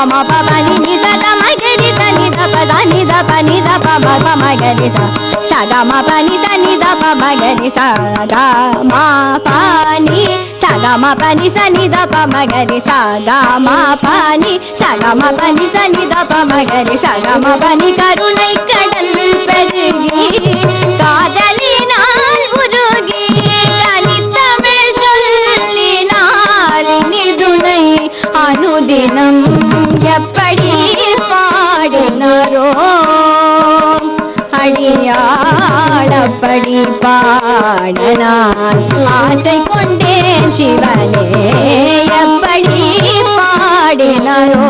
ma pa pa ni ni sa ga ma ga ri sa ni da pa da ni da pa ni da pa ma pa ma ga ri sa sa ga ma pa ni sa ni da pa ma ga ri sa ga ma pa ni sa ga ma pa ni sa ni da pa ma ga ri sa ga ma pa ni sa ga ma pa ni sa ni da pa ma ga ri sa ga ma pa ni கருணை கடல் பெருகி காதலினால் உருகி கனித்தமிழ் சொல்லினால் நிதுணை அனுதினம் எப்படி பாடினாரோ அடியாடப்படி பாடனான் ஆசை கொண்டேன் சிவனே எப்படி பாடினாரோ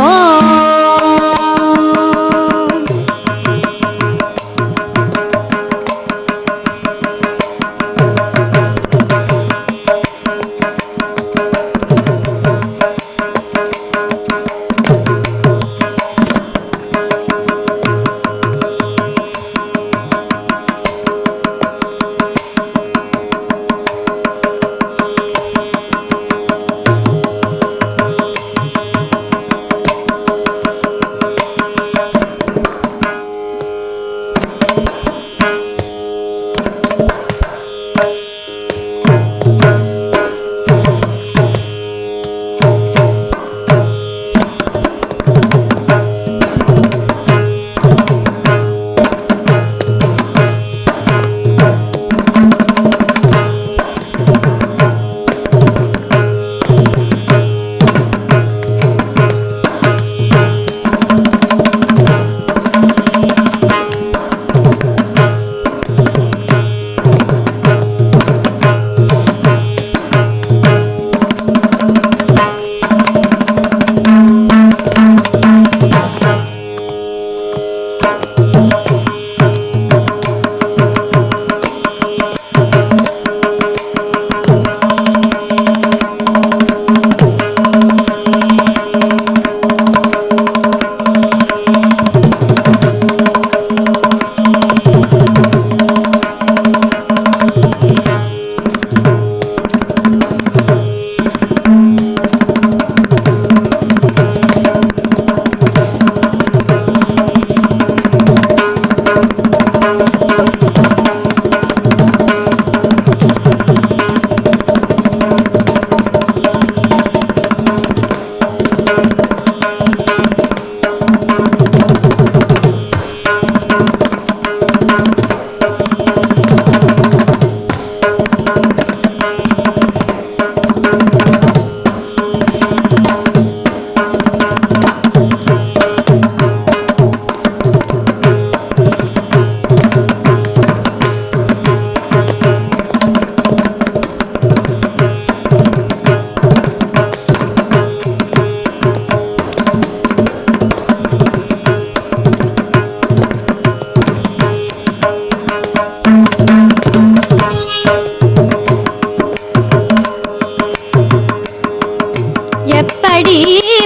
எப்படி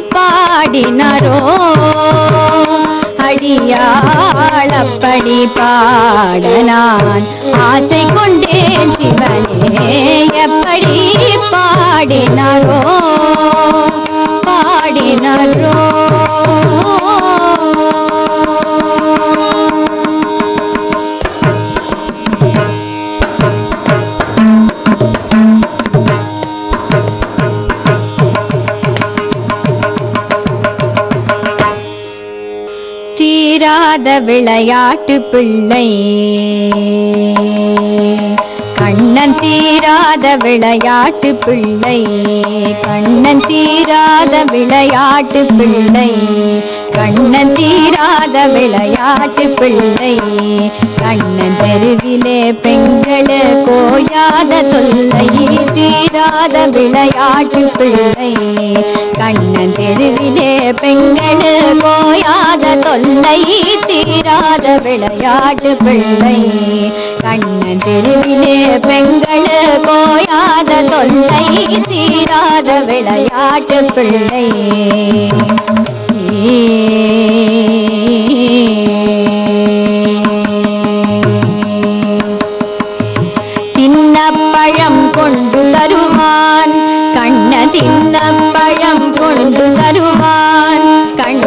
பாடினாரோ அடியாளப்படி பாடனான் ஆசை கொண்டேன் சிவனே எப்படி பாடினாரோ பாடினாரோ தீராத விளையாட்டு பிள்ளை கண்ணன் தீராத விளையாட்டு பிள்ளை கண்ணன் தீராத விளையாட்டு பிள்ளை கண்ணன் தீராத விளையாட்டு பிள்ளை கண்ணன் தெருவிலே பெண்களு கோயாத தொல்லை தீராத விளையாட்டு பிள்ளை கண்ணன் தெருவிலே பெண்களு கோயாத தொல்லை தீராத விளையாட்டு பிள்ளை கண்ணன் தெருவிலே பெண்களு கோயாத தொல்லை தீராத விளையாட்டு பிள்ளை தின்னப்பழம் கொண்டு தருவான் கண்ண தின்னப்பழம் கொண்டு தருவான் கண்ண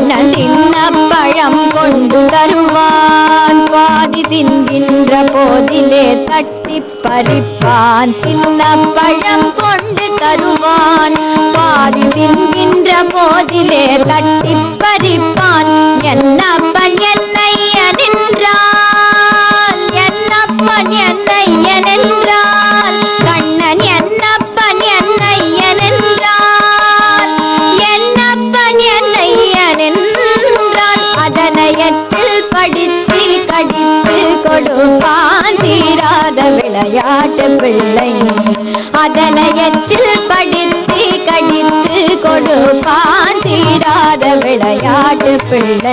தட்டி பறிப்பான் தின்ன பழம் கொண்டு தருவான் பாதி தின்கின்ற போதிலே தட்டி பறிப்பான் என்னப்பன் என்னையன் என்றால் என்னப்பன் என்னையன் என்றால் கண்ணன் என்னப்பன் என்னையன் என்றால் என்னப்பன் என்னையன் என்றால் அதனையற்றில் படித்து கடித்து கொடுப்பான் தீராத விளையாட்டு பிள்ளை அதனையற்றில் படித்து கடித்து கொடுப்பான் தீராத விளையாட்டு பிள்ளை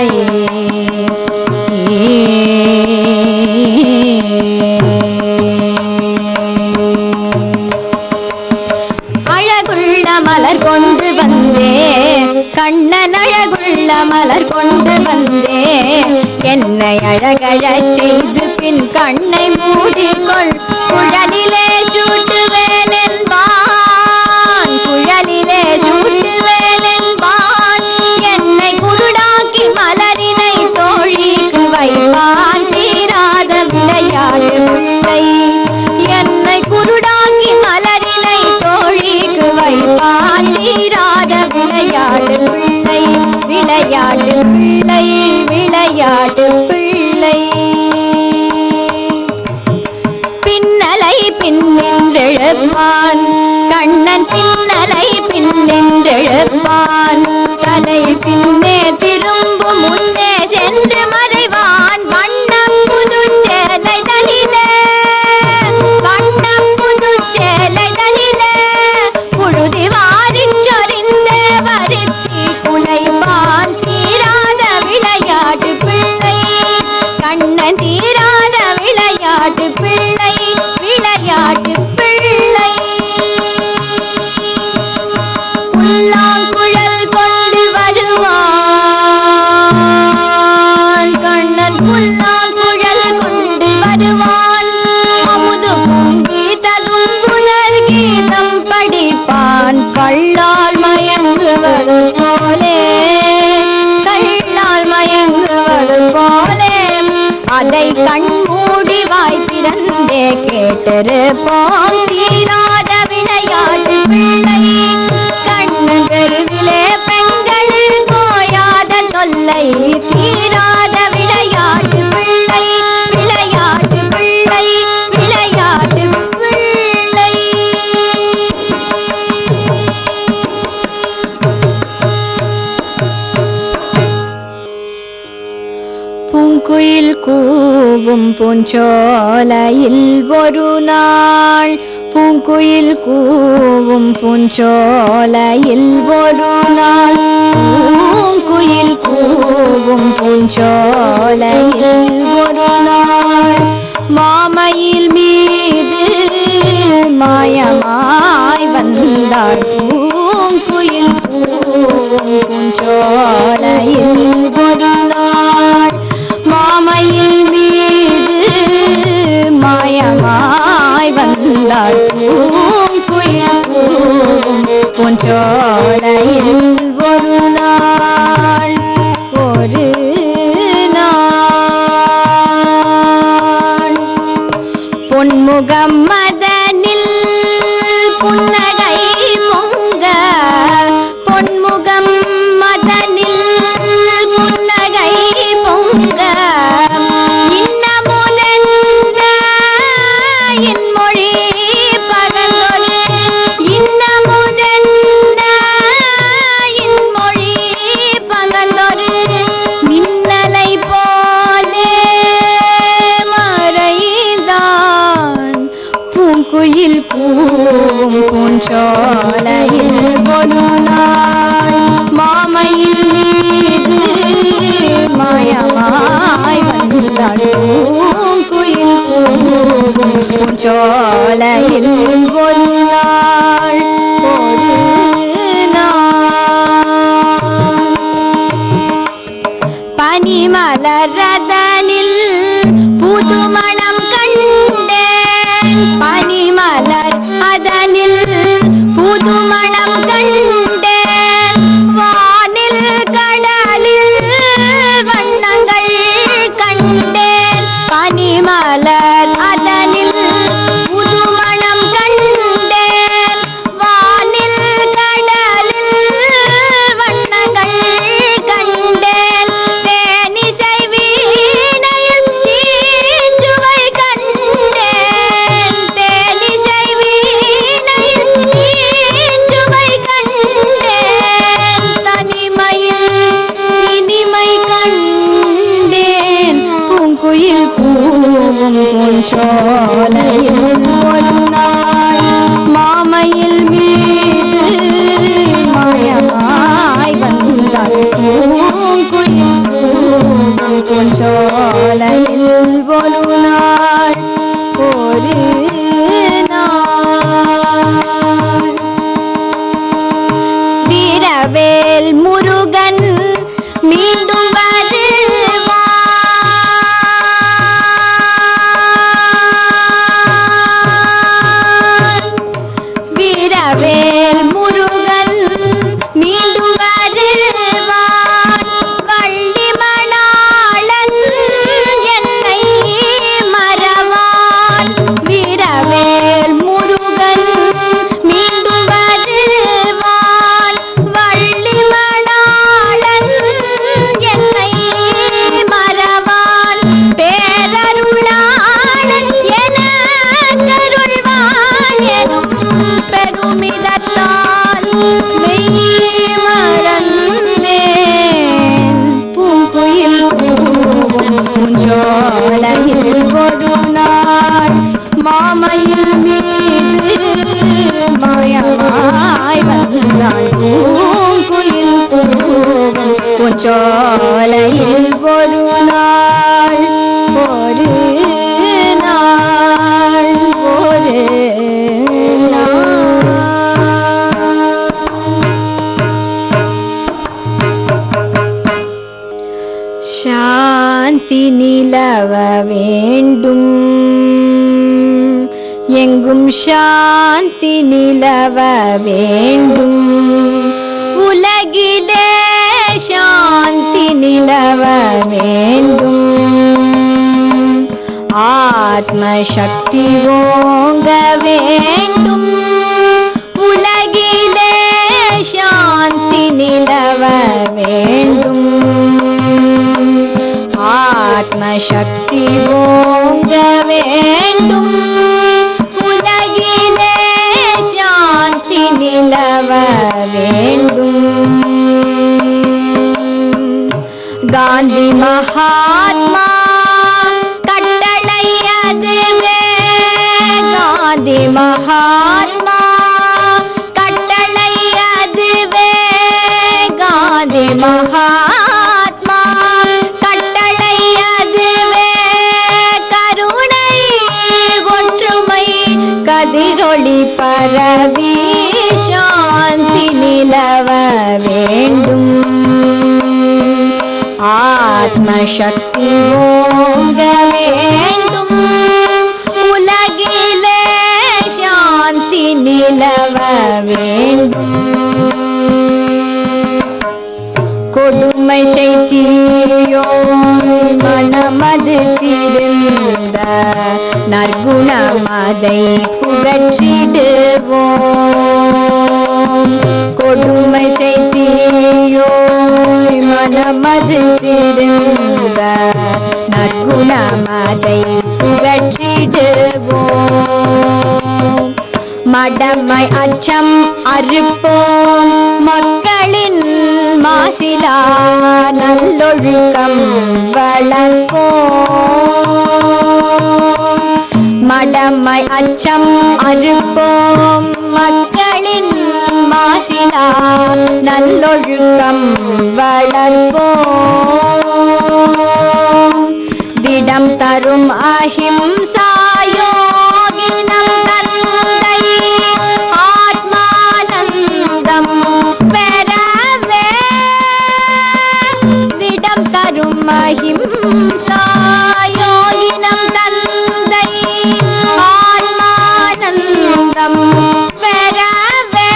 அழகுள்ள மலர் கொண்டு வந்தே கண்ணன் அழகுள்ள மலர் கொண்டு வந்தே என்னை அழகழச் செய்து பின் கண்ணை மூடிக்கொள் குழலிலே சூட்டுவேன் என்பான் குழலிலே சூட்டுவேன் என்பான் என்னை குருடாக்கி மலரினை தோழிக்கு வைப்பான் தீராத விளையாட்டு பிள்ளை என்னை குருடாக்கி மலரினை தோழிக்கு வைப்பான் தீராத விளையாட்டு பிள்ளை விளையாட்டு பிள்ளை விளையாட்டு பிள்ளை பின்னலை பின்னின்றெழுப்பான் கண்ணன் பின்னலை பின்னின்றெழுப்பான் தலை பின்னே திரும்பும் முன்னே சென்று மறைவான் வண்ணம் புதுச்சேலை தலிலே வண்ணம் புதுச்சேலைகளிலே புழுதி வாரிச் சொரிந்தே வருத்தி குலைப்பான் தீராத விளையாட்டு பிள்ளை கண்ணன் தீராத விளையாட்டு பிள்ளை விளையாட்டு பிள்ளை புல்லாங்குழல் கொண்டு வருவான் கண்ணன் புல்லாங்குழல் கொண்டு வருவான் அமுது பொங்கி ததும்புதர் கீதம் படிப்பான் கள்ளால் மயங்குவது போலே கள்ளால் மயங்குவது போலே அதை கண் மூடி வாய் திறந்தே கேட்டிருப்போம் தீராத விளையாட்டு பிள்ளை கண்ணு தெருவிலே பெண்களில் கோயாத தொல்லை தீராத விளையாட்டு பிள்ளை விளையாட்டு பிள்ளை விளையாட்டு பிள்ளை பூங்குயில் கூவும் பூஞ்சோலையில் ஒரு நாள் பூங்குயில் கூவும் பூஞ்சோலையில் ஒரு நாள் பூங்குயில் கூவும் பூஞ்சோலையில் ஒரு நாள் மாமையில் மீது மாயமாய் வந்தாள் பூங்குயில் கூவும் பூஞ்சோலையில் ஒரு நாள் மாமையில் மீது மாயமாய் வந்தாள் பூங்குயில் கூவும் பூஞ்சோலையில் ஒரு நாள் ஒரு நாள் பொன்முகம் மதனில் புன்னகை பொங்க பொன்முகம் மதனில் புன்னகை பொங்க இன்னமுதென்ன என் மொழி பகந்தொரு இன்னமுதென்ன என் மொழி பகந்தொரு மின்னலை போலே மறைதான் பூங்குயில் பூவும் பூஞ்சோலையில் ஒரு நாள் மாமையில் மீது மாயமாய் வந்தாள் பூங்குயில் பூவும் பூஞ்சோலையில் ஒரு நாள் ஒரு நாள் பனிமலரதனில் புதுமணம் கண்டேன் பனிமலர் அதனில் புதுமணம் கண்டேன் வானில் கடலில் வண்ணங்கள் கண்டேன் பனிமலர் அதனில் பூஞ்சோலையில் ஒரு நாள் மாமையில் மீது மாயமாய் வந்தாள் பூங்குயில் பூஞ்சோலையில் ஒரு நாள் ஒரு நாள் வீரவேல் முருகன் மீண்டும் வருவான் வீரவேல் முருகன் மீண்டும் வருவான் வள்ளி மணாளன் என்னை மறவான் வீரவேல் முருகன் மீண்டும் வருவான் வள்ளி மணாளன் என்னை மறவான் பேரருளாளன் என கருள்வான் எனும் பெருமிதத்தால் மெய் மறந்தேன் பூங்குயில் பூவும் பூஞ்சோலையில் ஒரு நாள் மாமையில் மீது மாயமாய் வந்தாள் பூங்குயில் பூவும் பூஞ்சோலையில் ஒரு நாள் ஒரு நாள் ஒரு நாள் சாந்தி நிலவ வேண்டும் எங்கும் சாந்தி நிலவ வேண்டும் உலகிலே சாந்தி நிலவ வேண்டும் ஆத்ம சக்தி ஓங்க வேண்டும் உலகிலே சாந்தி நிலவ வேண்டும் ஆத்ம சக்தி ஓங்க வேண்டும் உலகிலே சாந்தி நிலவ வேண்டும் காந்தி மகாத்மா கட்டளை அதுவே காந்தி மகாத்மா கட்டளை அதுவே காந்தி மகாத்மா கட்டளை அதுவே கருணை ஒற்றுமை கதிரொளி பரவி சாந்தி நிலவ வேண்டும் ஆத்ம சக்தி ஓங்க வேண்டும் உலகிலே சாந்தி நிலவ வேண்டும் கொடுமை செய்தியோ மனமது திருந்த நற்குணமதை புகற்றிடுவோம் கொடுமை செய்தியோ மனமது திருந்த நற்குணமதை புகற்றிடுவோம் மடமை அச்சம் அறுப்போம் மக்களின் மாசிலா நல்லொழுக்கம் வளர்ப்போம் மடமை அச்சம் அறுப்போம் மக்களின் மாசிலா நல்லொழுக்கம் வளர்ப்போம் திடம் தரும் அஹிம்சாயோகினம் தந்தை ஆத்மானந்தம் பெறவே திடம் தரும் அஹிம்சாயோகினம் தந்தை ஆத்மானந்தம் பெறவே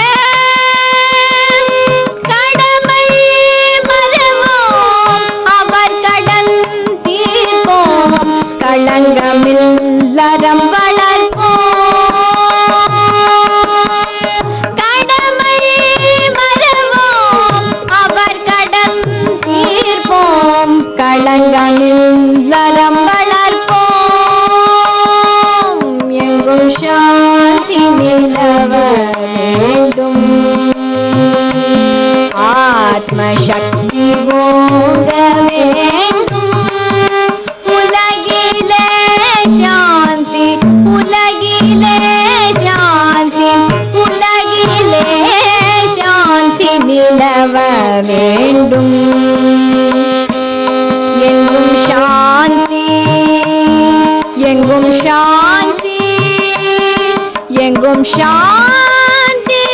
கடமை மறவோம் அவர் கடன் தீர்ப்போம் களங்கமில் சாந்தி